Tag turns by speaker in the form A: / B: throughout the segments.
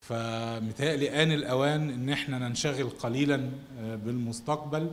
A: فمتهيألي آن الأوان إن إحنا ننشغل قليلا آه، بالمستقبل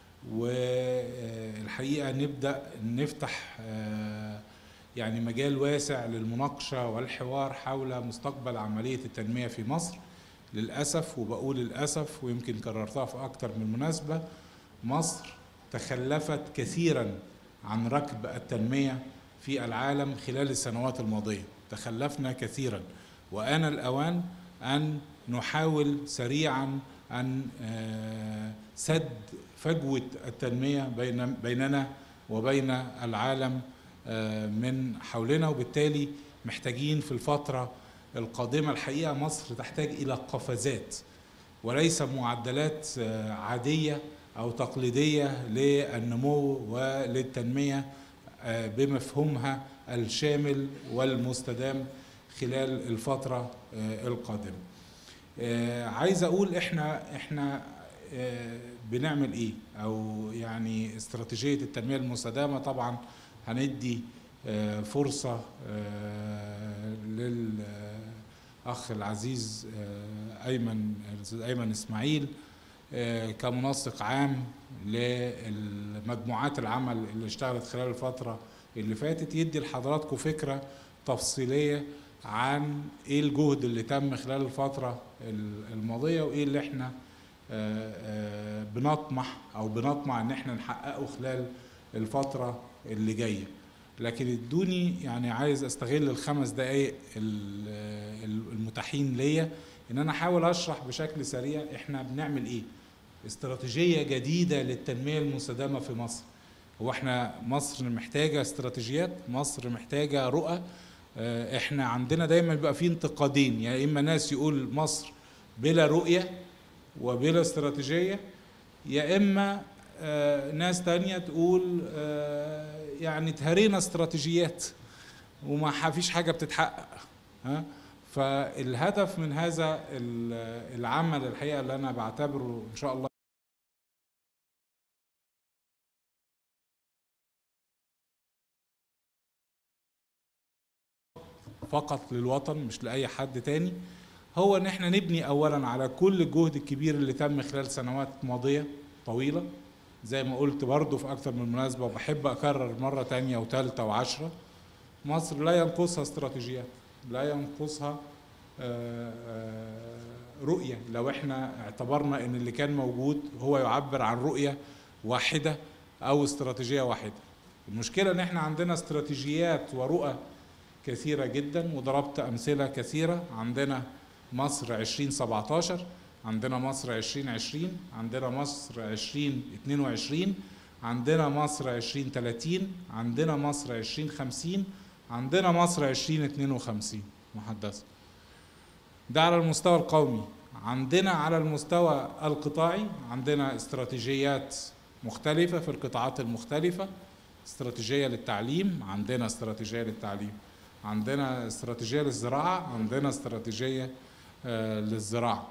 A: والحقيقة نبدأ نفتح آه، يعني مجال واسع للمناقشة والحوار حول مستقبل عملية التنمية في مصر للأسف وبقول للأسف ويمكن كررتها في أكتر من مناسبة مصر تخلفت كثيرا عن ركب التنمية في العالم خلال السنوات الماضية تخلفنا كثيرا وآن الأوان أن نحاول سريعا أن آه، سد فجوة التنمية بين بيننا وبين العالم آه، من حولنا وبالتالي محتاجين في الفترة القادمة الحقيقة مصر تحتاج إلى قفزات وليس معدلات آه، عادية أو تقليدية للنمو وللتنمية آه، بمفهومها الشامل والمستدام خلال الفترة آه، القادمة. آه، عايز أقول إحنا إحنا آه، بنعمل إيه؟ أو يعني استراتيجية التنمية المستدامة طبعًا هندي آه، فرصة آه، للأخ العزيز آه، أيمن الأستاذ أيمن إسماعيل آه، كمنسق عام لمجموعات العمل اللي اشتغلت خلال الفترة اللي فاتت يدي لحضراتكم فكرة تفصيلية عن ايه الجهد اللي تم خلال الفترة الماضية وايه اللي احنا آه، آه، بنطمح او بنطمع ان احنا نحققه خلال الفترة اللي جاية لكن ادوني يعني عايز استغل الخمس دقايق ال- ال- المتاحين ليا ان انا احاول اشرح بشكل سريع احنا بنعمل ايه استراتيجية جديدة للتنمية المستدامة في مصر هو احنا مصر محتاجة استراتيجيات مصر محتاجة رؤى اه، احنا عندنا دايما بيبقى في انتقادين يعني اما ناس يقول مصر بلا رؤية وبلا استراتيجية يا اما اه، ناس تانية تقول اه، يعني تهرينا استراتيجيات وما فيش حاجة بتتحقق ها فالهدف من هذا ال- العمل الحقيقة اللي أنا بعتبره إن شاء الله فقط للوطن مش لأي حد تاني هو إن إحنا نبني أولا على كل الجهد الكبير اللي تم خلال سنوات ماضية طويلة زي ما قلت برضه في أكتر من مناسبة وبحب أكرر مرة تانية وتالتة وعشرة مصر لا ينقصها استراتيجيات لا ينقصها آه، آه، رؤية لو احنا اعتبرنا ان اللي كان موجود هو يعبر عن رؤية واحدة او استراتيجية واحدة المشكلة ان احنا عندنا استراتيجيات ورؤى كثيرة جدا وضربت امثلة كثيرة عندنا مصر 2017 عندنا مصر 2020 عندنا مصر 2022 عندنا مصر 2030 عندنا مصر 2050 عندنا مصر 2052 محدثة ده على المستوى القومي عندنا على المستوى القطاعي عندنا استراتيجيات مختلفة في القطاعات المختلفة استراتيجية للتعليم عندنا استراتيجية للتعليم عندنا استراتيجية للزراعة عندنا استراتيجية آه، للزراعة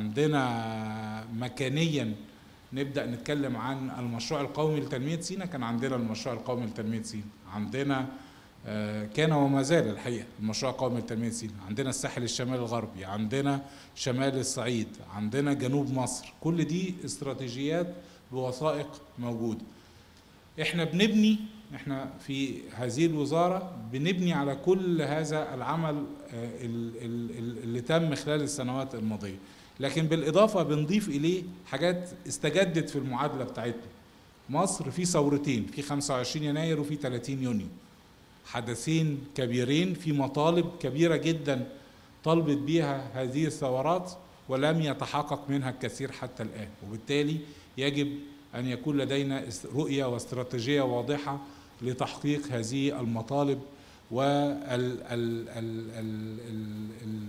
A: عندنا مكانيا نبدأ نتكلم عن المشروع القومي لتنمية سينا كان عندنا المشروع القومي لتنمية سينا عندنا آه، كان وما زال الحقيقة المشروع القومي لتنمية سينا عندنا الساحل الشمالي الغربي عندنا شمال الصعيد عندنا جنوب مصر كل دي استراتيجيات بوثائق موجودة احنا بنبني احنا في هذه الوزارة بنبني على كل هذا العمل آه، ال- ال- ال- اللي تم خلال السنوات الماضية لكن بالإضافة بنضيف إليه حاجات استجدت في المعادلة بتاعتنا مصر في ثورتين في 25 يناير وفي 30 يونيو حدثين كبيرين في مطالب كبيرة جدا طلبت بيها هذه الثورات ولم يتحقق منها الكثير حتى الآن وبالتالي يجب أن يكون لدينا است- رؤية واستراتيجية واضحة لتحقيق هذه المطالب وال ال ال ال ال ال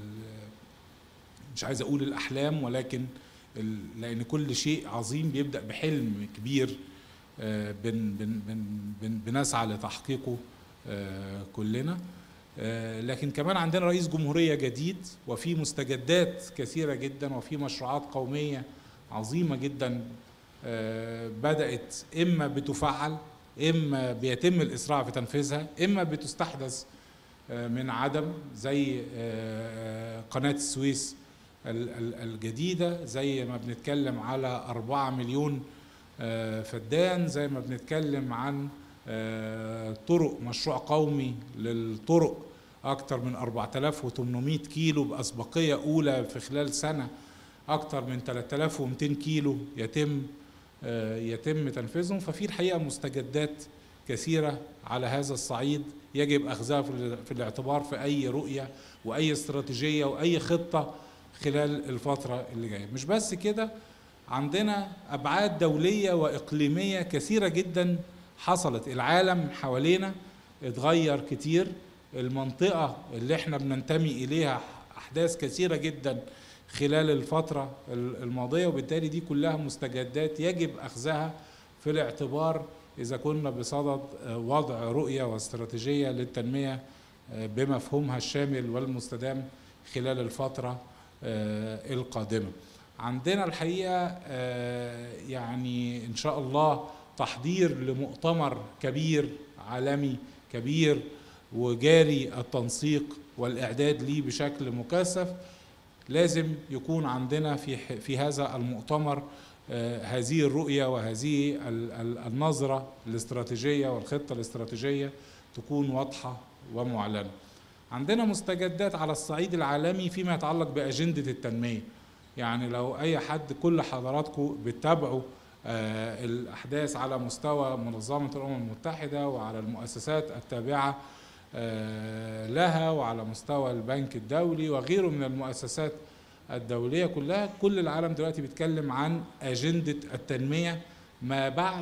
A: مش عايز أقول الأحلام ولكن ال- لأن كل شيء عظيم بيبدأ بحلم كبير آه، بن بن بن بن بنسعى لتحقيقه آه، كلنا آه، لكن كمان عندنا رئيس جمهورية جديد وفي مستجدات كثيرة جدا وفي مشروعات قومية عظيمة جدا آه، بدأت إما بتفعل إما بيتم الإسراع في تنفيذها إما بتستحدث آه، من عدم زي آه، قناة السويس ال- ال- الجديدة زي ما بنتكلم على 4 مليون آه، فدان زي ما بنتكلم عن آه، طرق مشروع قومي للطرق أكتر من 4800 كيلو بأسبقية أولى في خلال سنة أكتر من 3200 كيلو يتم آه، يتم تنفيذهم ففي الحقيقة مستجدات كثيرة على هذا الصعيد يجب أخذها في ال- في الاعتبار في أي رؤية وأي استراتيجية وأي خطة خلال الفترة اللي جاية مش بس كده عندنا أبعاد دولية وإقليمية كثيرة جدا حصلت العالم حوالينا اتغير كتير المنطقة اللي احنا بننتمي إليها أحداث كثيرة جدا خلال الفترة ال- الماضية وبالتالي دي كلها مستجدات يجب أخذها في الاعتبار إذا كنا بصدد آه، وضع رؤية واستراتيجية للتنمية آه، بمفهومها الشامل والمستدام خلال الفترة آه، القادمة عندنا الحقيقة آه، يعني إن شاء الله تحضير لمؤتمر كبير عالمي كبير وجاري التنسيق والإعداد ليه بشكل مكثف لازم يكون عندنا في ح- في هذا المؤتمر آه، هذه الرؤية وهذه ال- ال- النظرة الاستراتيجية والخطة الاستراتيجية تكون واضحة ومعلنة عندنا مستجدات على الصعيد العالمي فيما يتعلق بأجندة التنمية يعني لو أي حد كل حضراتكم بتتابعوا آه، الأحداث على مستوى منظمة الأمم المتحدة وعلى المؤسسات التابعة آه، لها وعلى مستوى البنك الدولي وغيره من المؤسسات الدولية كلها كل العالم دلوقتي بيتكلم عن أجندة التنمية ما بعد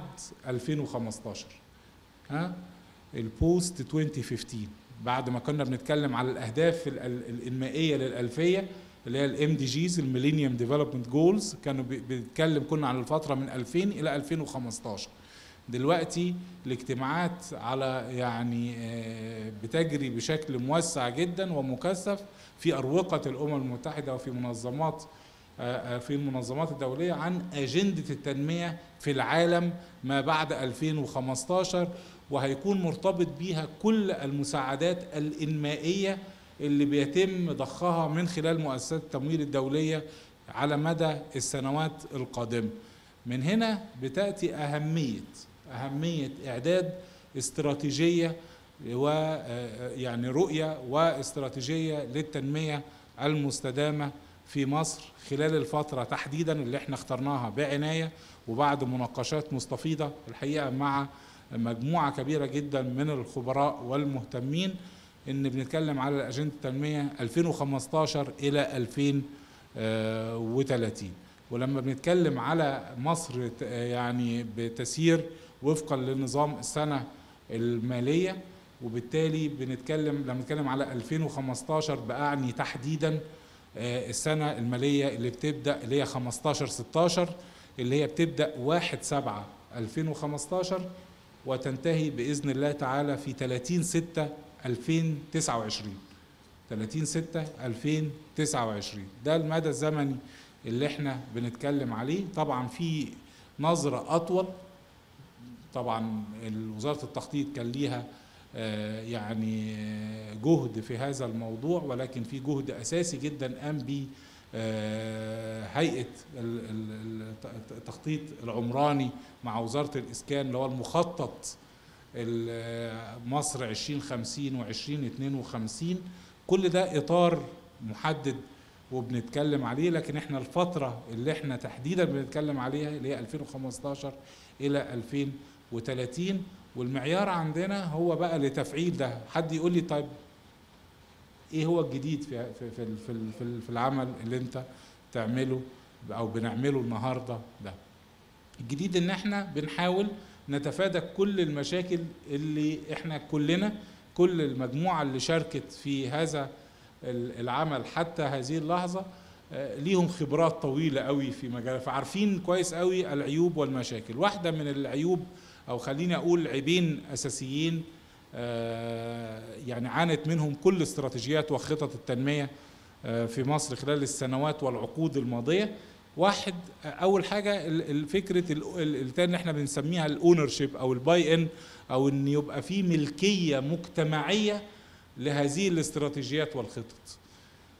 A: 2015 ها البوست 2015 بعد ما كنا بنتكلم على الأهداف ال- ال- الإنمائية للألفية اللي هي الام دي جيز الميلينيوم ديفلوبمنت جولز كانوا بي- بيتكلم كنا عن الفترة من 2000 إلى 2015 دلوقتي الاجتماعات على يعني آه، بتجري بشكل موسع جدا ومكثف في أروقة الأمم المتحدة وفي منظمات آه، آه، في المنظمات الدولية عن أجندة التنمية في العالم ما بعد 2015 وهيكون مرتبط بيها كل المساعدات الإنمائية اللي بيتم ضخها من خلال مؤسسات التمويل الدولية على مدى السنوات القادمة من هنا بتأتي أهمية أهمية إعداد استراتيجية و آه، يعني رؤية واستراتيجية للتنمية المستدامة في مصر خلال الفترة تحديدا اللي احنا اخترناها بعناية وبعد مناقشات مستفيضة الحقيقة مع مجموعة كبيرة جدا من الخبراء والمهتمين ان بنتكلم على اجندة التنمية 2015 الى 2030 ولما بنتكلم على مصر ت- يعني بتسيير وفقا لنظام السنة المالية وبالتالي بنتكلم لما نتكلم على 2015 بأعني تحديدا آه، السنة المالية اللي بتبدأ اللي هي 15 16 اللي هي بتبدأ 1 7 2015 وتنتهي بإذن الله تعالى في 30 6 2029 30 6 2029 ده المدى الزمني اللي احنا بنتكلم عليه طبعا في نظرة أطول طبعا وزارة التخطيط كان ليها آه، يعني آه، جهد في هذا الموضوع ولكن في جهد أساسي جدا قام به آه، هيئة ال- ال- الت- التخطيط العمراني مع وزارة الإسكان اللي هو المخطط ال- مصر 2050 و2052 كل ده إطار محدد وبنتكلم عليه لكن احنا الفترة اللي احنا تحديدا بنتكلم عليها اللي هي 2015 إلى 2030 والمعيار عندنا هو بقى لتفعيل ده حد يقول لي طيب ايه هو الجديد في في في في, في, في العمل اللي انت تعمله او بنعمله النهارده ده الجديد ان احنا بنحاول نتفادى كل المشاكل اللي احنا كلنا كل المجموعه اللي شاركت في هذا ال- العمل حتى هذه اللحظه آه، ليهم خبرات طويله قوي في مجال فعارفين كويس قوي العيوب والمشاكل واحده من العيوب او خليني اقول عيبين اساسيين آه، يعني عانت منهم كل استراتيجيات وخطط التنميه آه، في مصر خلال السنوات والعقود الماضيه واحد آه، اول حاجه ال- ال- فكره ال- ال- التاني اللي احنا بنسميها الاونر شيب او الباي ان او ان يبقى في ملكيه مجتمعيه لهذه الاستراتيجيات والخطط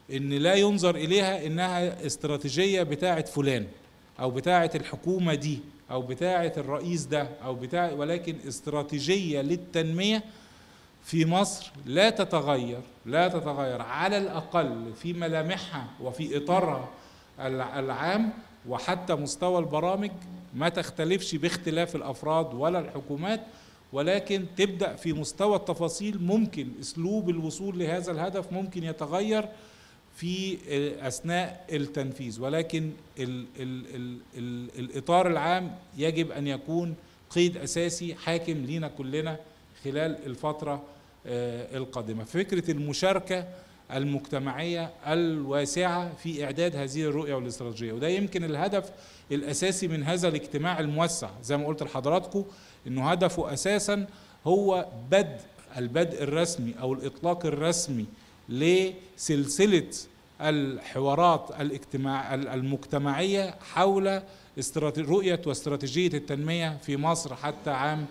A: ان لا ينظر اليها انها استراتيجيه بتاعه فلان او بتاعه الحكومه دي او بتاعه الرئيس ده او بتاع ولكن استراتيجيه للتنميه في مصر لا تتغير لا تتغير على الاقل في ملامحها وفي اطارها العام وحتى مستوى البرامج ما تختلفش باختلاف الافراد ولا الحكومات ولكن تبدا في مستوى التفاصيل ممكن اسلوب الوصول لهذا الهدف ممكن يتغير في اثناء التنفيذ ولكن ال ال ال ال الاطار العام يجب ان يكون قيد اساسي حاكم لينا كلنا خلال الفتره القادمه فكره المشاركه المجتمعيه الواسعه في اعداد هذه الرؤيه والاستراتيجيه وده يمكن الهدف الاساسي من هذا الاجتماع الموسع زي ما قلت لحضراتكم انه هدفه اساسا هو بدء البدء الرسمي او الاطلاق الرسمي لسلسله الحوارات الاجتماع المجتمعيه حول رؤيه واستراتيجيه التنميه في مصر حتى عام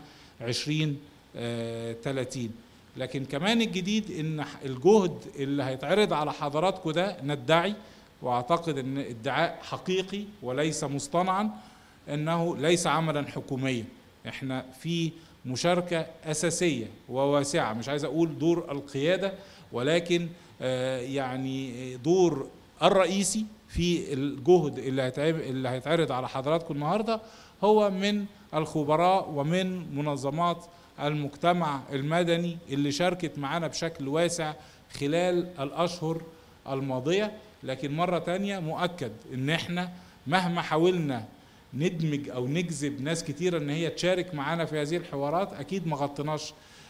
A: 2030 لكن كمان الجديد ان الجهد اللي هيتعرض على حضراتكم ده ندعي واعتقد ان ادعاء حقيقي وليس مصطنعا انه ليس عملا حكوميا احنا في مشاركه اساسيه وواسعه مش عايز اقول دور القياده ولكن يعني دور الرئيسي في الجهد اللي اللي هيتعرض على حضراتكم النهارده هو من الخبراء ومن منظمات المجتمع المدني اللي شاركت معانا بشكل واسع خلال الاشهر الماضيه لكن مره تانية مؤكد ان احنا مهما حاولنا ندمج او نجذب ناس كتيره ان هي تشارك معانا في هذه الحوارات اكيد ما غطيناش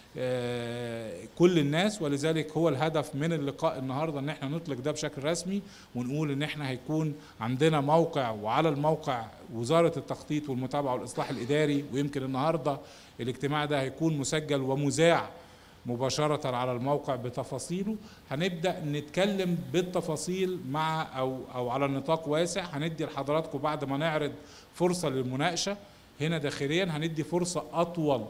A: كل الناس ولذلك هو الهدف من اللقاء النهارده ان احنا نطلق ده بشكل رسمي ونقول ان احنا هيكون عندنا موقع وعلى الموقع وزاره التخطيط والمتابعه والاصلاح الاداري ويمكن النهارده الاجتماع ده هيكون مسجل ومذاع مباشرة على الموقع بتفاصيله هنبدأ نتكلم بالتفاصيل مع أو أو على نطاق واسع هندي لحضراتكم بعد ما نعرض فرصة للمناقشة هنا داخليا هندي فرصة أطول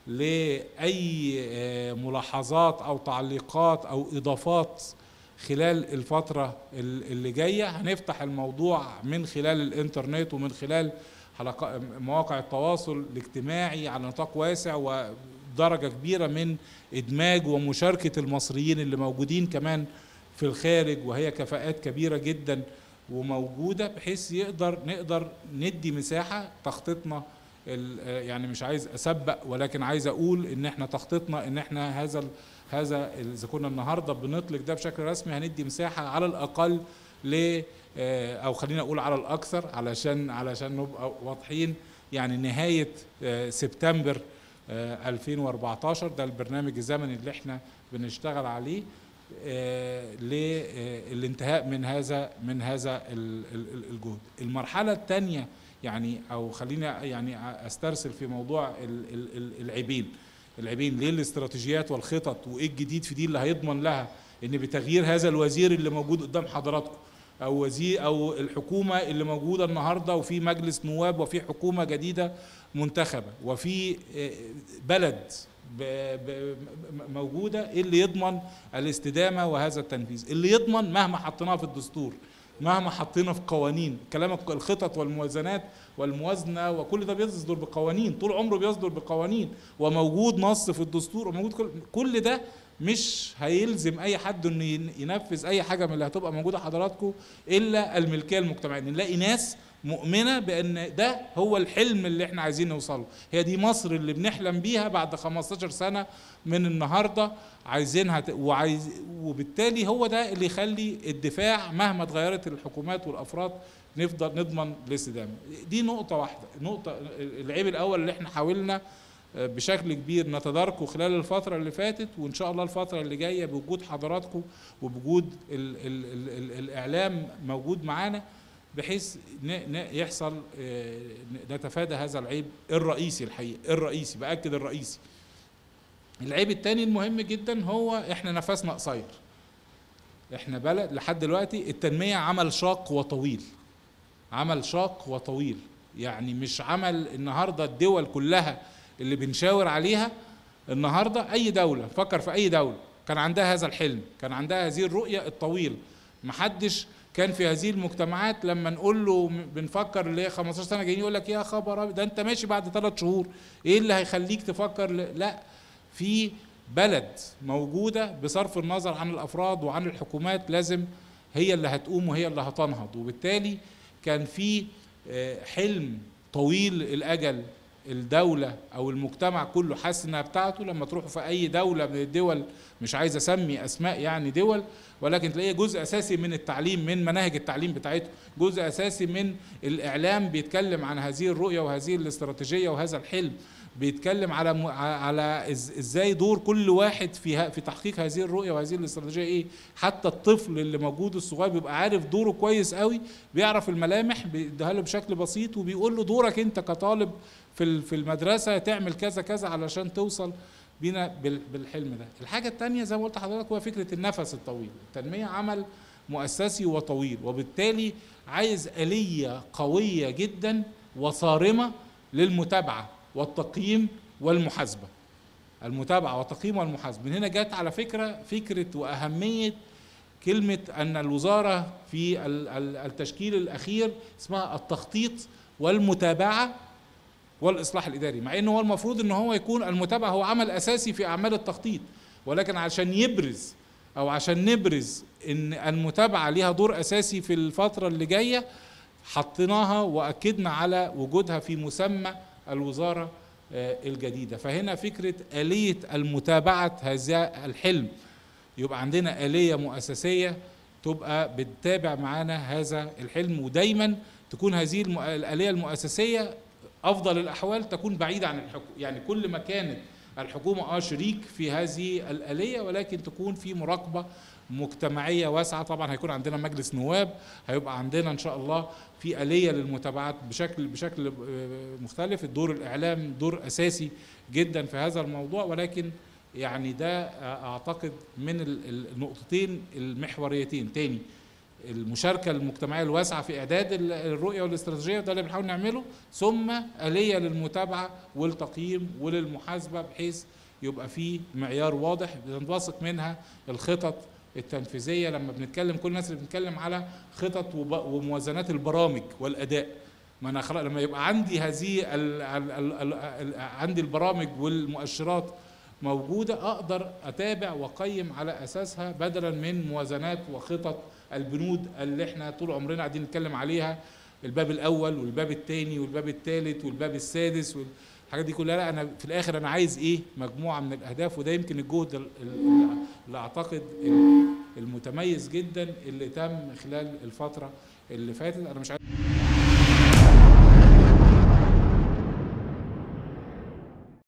A: لأي ملاحظات أو تعليقات أو إضافات خلال الفترة اللي جاية هنفتح الموضوع من خلال الإنترنت ومن خلال حلقات مواقع التواصل الاجتماعي على نطاق واسع ودرجة كبيرة من إدماج ومشاركة المصريين اللي موجودين كمان في الخارج وهي كفاءات كبيرة جدا وموجودة بحيث يقدر نقدر ندي مساحة تخطيطنا يعني مش عايز اسبق ولكن عايز اقول ان احنا تخطيطنا ان احنا هذا هذا اذا كنا النهارده بنطلق ده بشكل رسمي هندي مساحه على الاقل ل او خلينا اقول على الاكثر علشان علشان نبقى واضحين يعني نهايه سبتمبر 2014 ده البرنامج الزمني اللي احنا بنشتغل عليه للانتهاء من هذا من هذا الجهد المرحله الثانيه يعني او خلينا يعني استرسل في موضوع العيبين العيبين ليه الاستراتيجيات والخطط وايه الجديد في دي اللي هيضمن لها ان بتغيير هذا الوزير اللي موجود قدام حضراتكم او وزير او الحكومه اللي موجوده النهارده وفي مجلس نواب وفي حكومه جديده منتخبه وفي بلد موجوده اللي يضمن الاستدامه وهذا التنفيذ اللي يضمن مهما حطيناه في الدستور مهما حطينا في قوانين كلام الخطط والموازنات والموازنه وكل ده بيصدر بقوانين طول عمره بيصدر بقوانين وموجود نص في الدستور وموجود كل, كل ده مش هيلزم اي حد انه ينفذ اي حاجه من اللي هتبقى موجوده حضراتكم الا الملكيه المجتمعيه نلاقي ناس مؤمنه بان ده هو الحلم اللي احنا عايزين نوصله هي دي مصر اللي بنحلم بيها بعد 15 سنه من النهارده عايزينها ت... وعايز وبالتالي هو ده اللي يخلي الدفاع مهما اتغيرت الحكومات والافراد نفضل نضمن الاستدامه دي نقطه واحده نقطه العيب الاول اللي احنا حاولنا بشكل كبير نتداركه خلال الفترة اللي فاتت وإن شاء الله الفترة اللي جاية بوجود حضراتكم وبوجود ال ال ال ال الإعلام موجود معانا بحيث يحصل نتفادى هذا العيب الرئيسي الحقيقة الرئيسي بأكد الرئيسي العيب الثاني المهم جدا هو احنا نفسنا قصير احنا بلد لحد دلوقتي التنمية عمل شاق وطويل عمل شاق وطويل يعني مش عمل النهاردة الدول كلها اللي بنشاور عليها النهارده اي دوله فكر في اي دوله كان عندها هذا الحلم كان عندها هذه الرؤيه الطويله محدش كان في هذه المجتمعات لما نقول له م- بنفكر اللي هي 15 سنه جايين يقول لك يا خبر أبيض، ده انت ماشي بعد ثلاث شهور ايه اللي هيخليك تفكر ل- لا في بلد موجوده بصرف النظر عن الافراد وعن الحكومات لازم هي اللي هتقوم وهي اللي هتنهض وبالتالي كان في آه، حلم طويل الاجل الدولة أو المجتمع كله حاسس إنها بتاعته لما تروحوا في أي دولة من الدول مش عايز أسمي أسماء يعني دول ولكن تلاقيه جزء أساسي من التعليم من مناهج التعليم بتاعته جزء أساسي من الإعلام بيتكلم عن هذه الرؤية وهذه الاستراتيجية وهذا الحلم بيتكلم على م... على إز- ازاي دور كل واحد في ه... في تحقيق هذه الرؤيه وهذه الاستراتيجيه ايه حتى الطفل اللي موجود الصغير بيبقى عارف دوره كويس قوي بيعرف الملامح بيديها له بشكل بسيط وبيقول له دورك انت كطالب في ال- في المدرسه تعمل كذا كذا علشان توصل بينا بال- بالحلم ده الحاجه الثانيه زي ما قلت لحضرتك هو فكره النفس الطويل التنميه عمل مؤسسي وطويل وبالتالي عايز آلية قوية جدا وصارمة للمتابعة والتقييم والمحاسبة المتابعة والتقييم والمحاسبة من هنا جت على فكرة فكرة وأهمية كلمة أن الوزارة في ال- ال- التشكيل الأخير اسمها التخطيط والمتابعة والاصلاح الاداري مع انه هو المفروض ان هو يكون المتابعه هو عمل اساسي في اعمال التخطيط ولكن عشان يبرز او عشان نبرز ان المتابعه ليها دور اساسي في الفتره اللي جايه حطيناها واكدنا على وجودها في مسمى الوزاره آه، الجديده فهنا فكره اليه المتابعه هذا الحلم يبقى عندنا آلية مؤسسية تبقى بتتابع معانا هذا الحلم ودايما تكون هذه الم- الآلية المؤسسية أفضل الأحوال تكون بعيدة عن الحكومة يعني كل ما كانت الحكومة اه شريك في هذه الآلية ولكن تكون في مراقبة مجتمعية واسعة طبعا هيكون عندنا مجلس نواب هيبقى عندنا إن شاء الله في آلية للمتابعات بشكل بشكل آه، مختلف الدور الإعلام دور أساسي جدا في هذا الموضوع ولكن يعني ده اعتقد من ال- ال- النقطتين المحوريتين تاني المشاركه المجتمعيه الواسعه في اعداد ال- الرؤيه والاستراتيجيه ده اللي بنحاول نعمله ثم اليه للمتابعه والتقييم وللمحاسبه بحيث يبقى في معيار واضح بينبثق منها الخطط التنفيذيه لما بنتكلم كل الناس اللي بنتكلم على خطط وب- وموازنات البرامج والاداء ما انا خلاص لما يبقى عندي هذه ال ال ال ال ال عندي البرامج والمؤشرات موجودة أقدر أتابع وأقيم على أساسها بدلا من موازنات وخطط البنود اللي احنا طول عمرنا قاعدين نتكلم عليها الباب الأول والباب الثاني والباب الثالث والباب السادس والحاجات دي كلها لا أنا في الآخر أنا عايز إيه مجموعة من الأهداف وده يمكن الجهد ال- ال- اللي أعتقد ال- المتميز جدا اللي تم خلال الفترة اللي فاتت أنا مش عايز